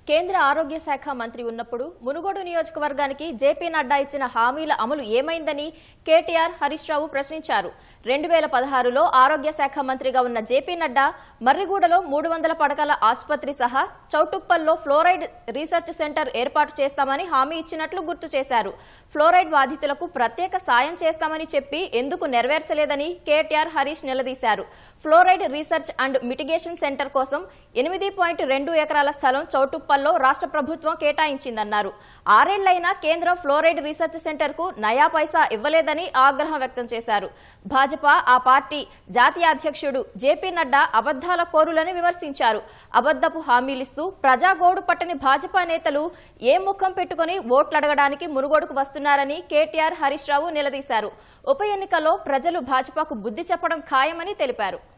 కేంద్ర ఆరోగ్య శాఖ మంత్రి ఉన్నప్పుడు మునుగోడు నియోజకవర్గానికి జేపీ నడ్డా ఇచ్చిన హామీల అమలు ఏమైందని కేటీఆర్ హరీష్ రావు ప్రశ్నించారు రెండు వేల పదహారులో ఆరోగ్య శాఖ మంత్రిగా ఉన్న జేపీ నడ్డా మర్రిగూడలో మూడు వందల పడకల ఆసుపత్రి సహా చౌటుప్పల్లో ఫ్లోరైడ్ రీసెర్చ్ సెంటర్ ఏర్పాటు చేస్తామని హామీ ఇచ్చినట్లు గుర్తు చేశారు ఫ్లోరైడ్ బాధితులకు ప్రత్యేక సాయం చేస్తామని చెప్పి ఎందుకు నెరవేర్చలేదని కేటీఆర్ హరీష్ నిలదీశారు fluoride research and mitigation centre కోసం ఎనిమిది పాయింట్ రెండు ఎకరాల స్థలం చౌటుప్పల్లో రాష్ట్ర ప్రభుత్వం కేటాయించిందన్నారు ఆరేళ్లైనా కేంద్ర ఫ్లోరైడ్ రీసెర్చ్ సెంటర్ కు నయా పైసా ఇవ్వలేదని ఆగ్రహం వ్యక్తం చేశారు భాజపా ఆ పార్టీ జాతీయ అధ్యక్షుడు జేపీ నడ్డా అబద్దాల కోరులని విమర్శించారు అబద్దపు హామీలిస్తూ ప్రజాగోడు పట్టని భాజపా నేతలు ఏ ముఖం పెట్టుకుని ఓట్లడగడానికి మునుగోడుకు వస్తున్నారని కేటీఆర్ హరీష్ రావు నిలదీశారు ఉప ఎన్నికల్లో ప్రజలు భాజపాకు బుద్ధి చెప్పడం ఖాయమని తెలిపారు